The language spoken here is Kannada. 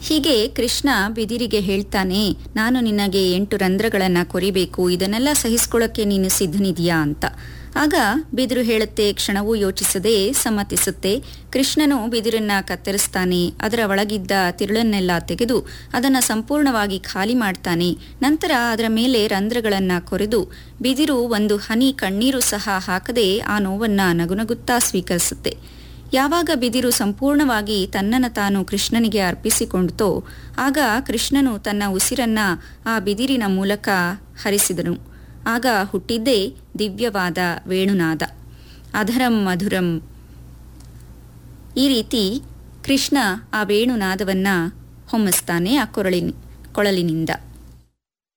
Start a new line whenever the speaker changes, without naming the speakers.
ಹೀಗೆ ಕೃಷ್ಣ ಬಿದಿರಿಗೆ ಹೇಳ್ತಾನೆ ನಾನು ನಿನಗೆ ಎಂಟು ರಂಧ್ರಗಳನ್ನ ಕೊರಿಬೇಕು ಇದನ್ನೆಲ್ಲ ಸಹಿಸ್ಕೊಳ್ಳೋಕೆ ನೀನು ಸಿದ್ಧನಿದೆಯಾ ಅಂತ ಆಗ ಬಿದಿರು ಹೇಳುತ್ತೆ ಕ್ಷಣವೂ ಯೋಚಿಸದೆ ಸಮ್ಮತಿಸುತ್ತೆ ಕೃಷ್ಣನು ಬಿದಿರನ್ನ ಕತ್ತರಿಸ್ತಾನೆ ಅದರ ಒಳಗಿದ್ದ ತಿರುಳನ್ನೆಲ್ಲ ತೆಗೆದು ಅದನ್ನು ಸಂಪೂರ್ಣವಾಗಿ ಖಾಲಿ ಮಾಡ್ತಾನೆ ನಂತರ ಅದರ ಮೇಲೆ ರಂಧ್ರಗಳನ್ನ ಕೊರೆದು ಬಿದಿರು ಒಂದು ಹನಿ ಕಣ್ಣೀರು ಸಹ ಹಾಕದೆ ಆ ನೋವನ್ನ ನಗುನಗುತ್ತಾ ಸ್ವೀಕರಿಸುತ್ತೆ ಯಾವಾಗ ಬಿದಿರು ಸಂಪೂರ್ಣವಾಗಿ ತನ್ನನ್ನು ತಾನು ಕೃಷ್ಣನಿಗೆ ಅರ್ಪಿಸಿಕೊಂಡಿತೋ ಆಗ ಕೃಷ್ಣನು ತನ್ನ ಉಸಿರನ್ನ ಆ ಬಿದಿರಿನ ಮೂಲಕ ಹರಿಸಿದನು ಆಗ ಹುಟ್ಟಿದ್ದೇ ದಿವ್ಯವಾದ ವೇಣುನಾದ ಅಧರಂ ಮಧುರಂ ಈ ರೀತಿ ಕೃಷ್ಣ ಆ ವೇಣುನಾದವನ್ನ ಹೊಮ್ಮಿಸ್ತಾನೆ ಆ ಕೊರಳಿನ ಕೊಳಲಿನಿಂದ